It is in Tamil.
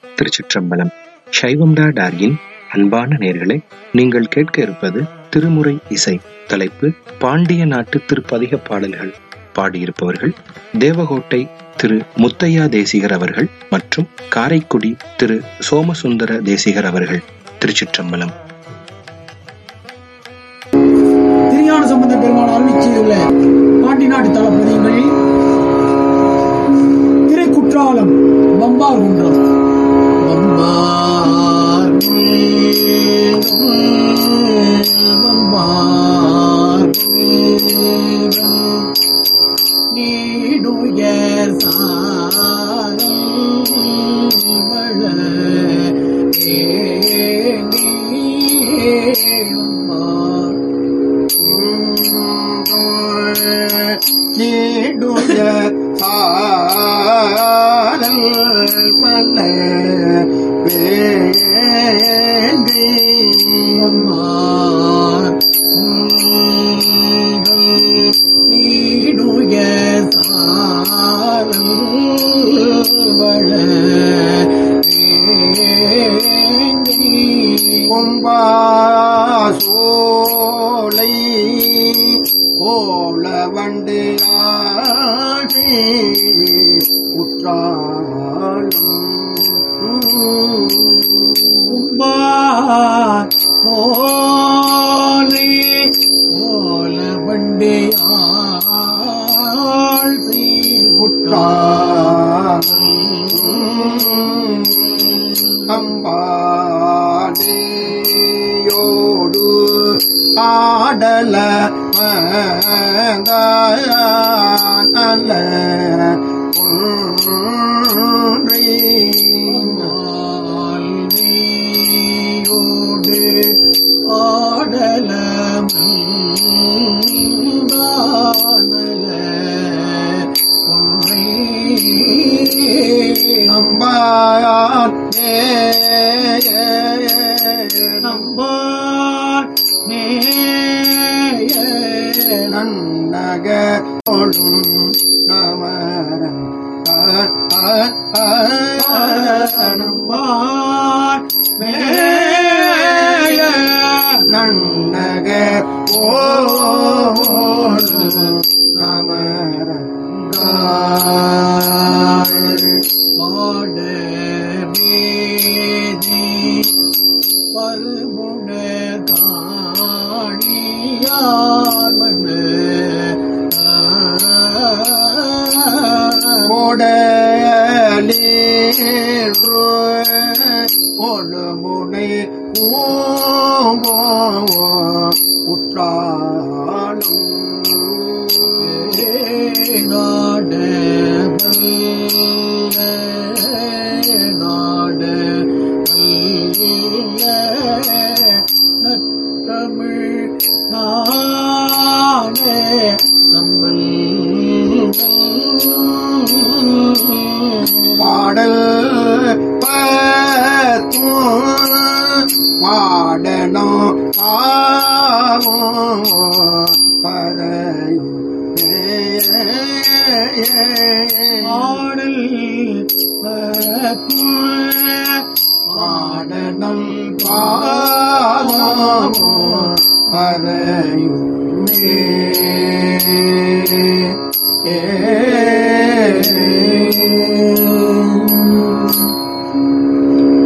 திருச்சிற்றம்பலம் சைவம்டா டார்கின் அன்பான நேர்களே நீங்கள் கேட்க இருப்பது திருமுறை இசை தலைப்பு பாண்டிய நாட்டு திருப்பதிக பாடல்கள் பாடியிருப்பவர்கள் தேவகோட்டை திரு முத்தையா தேசிகர் அவர்கள் மற்றும் காரைக்குடி திரு சோமசுந்தர தேசிகர் அவர்கள் திருச்சிற்றம்பலம் திருஞான சம்பந்த பெருமாள் அருளி செய்துள்ள பாண்டி நாட்டு தளபதிகளில் திருக்குற்றாலம் வம்பார் குன்றம் வம்பார் வம்பார் நீடுயர் சாரம் வள ஏ நீடுய சாரல் பல வேங்கை நீடுய சாரம் வள கொம்பா சோலை ஓல வண்டு ஆடி உற்றாலும் ஓலை ஓல வண்டி ஆள் அம்பாடேயோடு ஆடல மங்கானல ஒன்றை மால்வியோடு ஆடலமல்ல ஒன்றை அம்பாடே நம்பார் நேய நன்னக ஒழும் நமரம் நம்பார் மேய நன்னக ஓழும் நமரம் பாட மேதி பருமுன காணியார் மண்ண கோடலீரு ஒழுமுனை ஓங்கோ உற்றாலும் நாட நாட நற்றமிழ் நானே சம்பல் பாடல் பத்தும் பாடணும் ஆவும் பறையும் பாடல் பாடனம் பாவம் பறையுமே ஏ